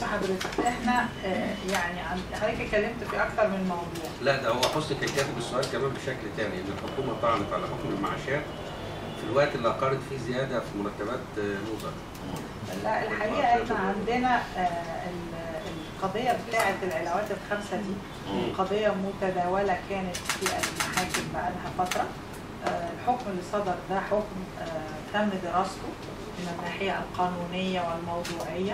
حضرتك احنا آه، يعني عن- حضرتك اتكلمت في اكثر من موضوع لا ده هو حسن كان كاتب السؤال كمان بشكل تاني ان الحكومه طعنت على حكم المعاشات في الوقت اللي اقرت فيه زياده في مرتبات آه، الوزراء لا الحقيقه احنا عندنا آه، ال- القضيه بتاعه العلاوات الخمسه دي قضيه متداوله كانت في المحاكم بقالها فتره آه، الحكم اللي صدر ده حكم آه، تم دراسته من الناحيه القانونيه والموضوعيه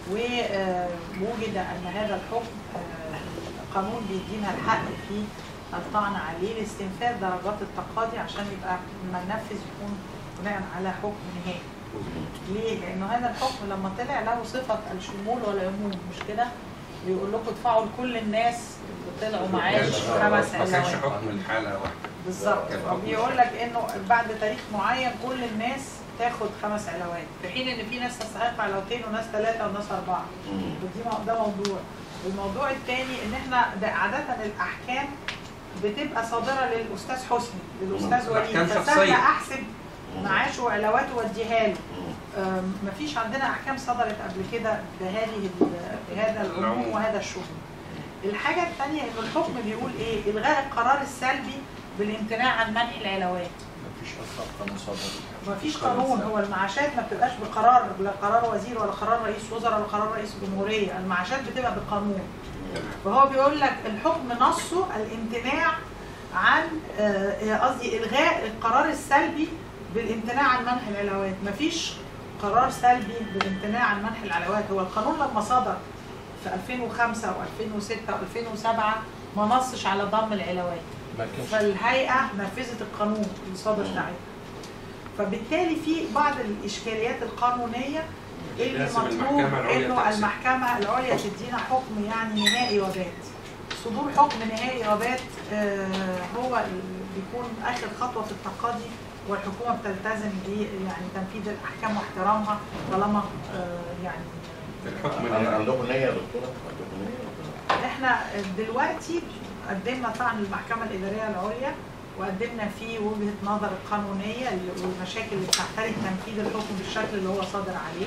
ووجد ان هذا الحكم آه، القانون بيدينا الحق في الطعن عليه لاستنفاذ درجات التقاضي عشان يبقى ما ننفذ يكون بناء على حكم نهائي ليه؟ لأنه هذا الحكم لما طلع له صفة الشمول والعموم مش كده؟ بيقول لكم ادفعوا لكل الناس اللي طلعوا ما معاش كانش خمس ما كانش علاوات حكم الحاله واحده بالظبط كان حكم بيقول لك انه بعد تاريخ معين كل الناس تاخد خمس علاوات في حين ان في ناس تستحق علاوتين وناس ثلاثه وناس اربعه ودي مو- ده موضوع الموضوع الثاني ان احنا ده عاده الاحكام بتبقى صادره للاستاذ حسني للاستاذ وليد أحكام فسهل شخصية. احسب معاشه وعلاواته واديها له أم، مفيش عندنا احكام صدرت قبل كده بهذه ال- بهذا العموم العموم. وهذا الشمول الحاجه الثانيه ان الحكم بيقول ايه الغاء القرار السلبي بالامتناع عن منح العلاوات مفيش اصلا قانون صدر مفيش قانون هو المعاشات ما بتبقاش بقرار لا قرار وزير ولا قرار رئيس وزراء ولا قرار رئيس جمهوريه المعاشات بتبقى بقانون فهو بيقول لك الحكم نصه الامتناع عن آه، قصدي الغاء القرار السلبي بالامتناع عن منح العلاوات مفيش قرار سلبي بالامتناع عن منح العلاوات هو القانون لما صدر في 2005 و2006 و2007 ما نصش على ضم العلاوات ما كانش فالهيئه نفذت القانون اللي صادر ساعتها فبالتالي في بعض الاشكاليات القانونيه اللي لازم مطلوب المحكمة العليا انه تحسب. المحكمه العليا تدينا حكم يعني نهائي وبات صدور حكم نهائي وبات آه، هو اللي بيكون اخر خطوه في التقاضي والحكومه بتلتزم ب يعني تنفيذ الاحكام واحترامها طالما آه، يعني الحكم عن- النهائي. عندكم نية يا دكتورة؟ عندكم نية؟ احنا دلوقتي قدمنا طعن للمحكمة الإدارية العليا وقدمنا فيه وجهة نظر القانونية والمشاكل اللي بتعترض تنفيذ الحكم بالشكل اللي هو صادر عليه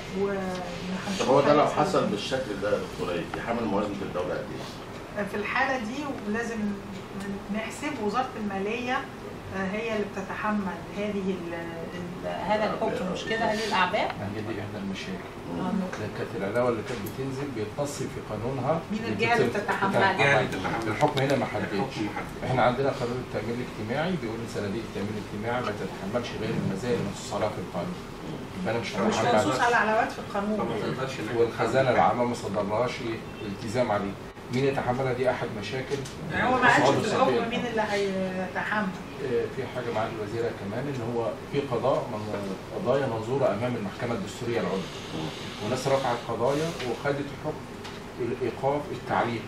وهنشوف طب هو ده لو هيحصل حصل إيه. بالشكل ده يا دكتورة في حامل موازنة الدولة قد ايه؟ في الحالة دي لازم نحسب وزارة المالية آه، هي اللي بتتحمل هذه ال ال هذا الحكم مش كده هذه الأعباء ما هي دي احدى المشاكل آه، لأن كانت العلاوه اللي كانت بتنزل بيتصل في قانونها مين الجهة اللي بتتحملها؟ الجهة اللي بتتحملها. الحكم هنا ما حددش الحكم ما حددش. احنا عندنا قانون التامين الاجتماعي بيقول ان صناديق التامين الاجتماعي ما تتحملش غير المزايا المنصوص عليها في القانون يبقى انا مش مش هتحمل منصوص على علاوات في القانون فما تقدرش إنك والخزانه العامه ما صدرلهاش إيه؟ التزام عليه مين يتحملها دي احد مشاكل يعني هو ما قالش الصعود في الصحي. الحكم مين اللي هيتحمل آه، في حاجه معالي الوزيره كمان ان هو في قضاء من قضايا منظوره امام المحكمه الدستوريه العليا وناس رفعت قضايا وخدت حكم الايقاف التعليق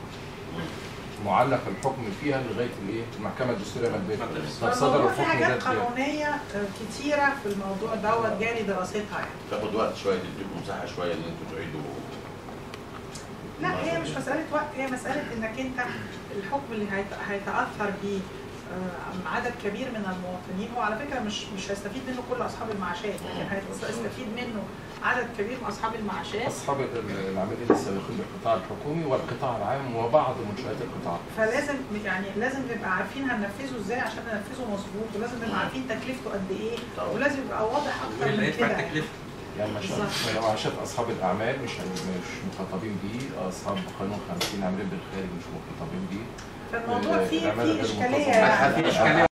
معلق الحكم فيها لغايه الايه المحكمه الدستوريه ما تبين طب صدر فالموضوع في الحكم ده حاجات ازاي؟ قانونية آه، كتيرة في الموضوع دوت جاري دراستها يعني تاخد وقت شوية تديكم مساحة شوية ان انتوا تعيدوا لا هي مش مسألة وقت هي مسألة انك انت الحكم اللي هيت- هيتأثر بيه آه، عدد كبير من المواطنين هو على فكرة مش مش هيستفيد منه كل أصحاب المعاشات لكن هيستفيد منه عدد كبير من أصحاب المعاشات اصحاب ال- العاملين السابقين بالقطاع الحكومي والقطاع العام وبعض منشات القطاع فلازم يعني لازم نبقى عارفين هننفذه ازاي عشان ننفذه مظبوط ولازم نبقى عارفين تكلفته قد ايه طبعا. ولازم يبقى واضح مين اكتر اللي من هيدفع كده التكلفة؟ يعني مش بالظبط. معاشات اصحاب الاعمال مش مش مخاطبين بيه اصحاب قانون 50 عاملين بالخارج مش مخاطبين بيه فالموضوع آه، فيه العمالة فيه غير اشكاليه منتظمة. يعني في إشكالية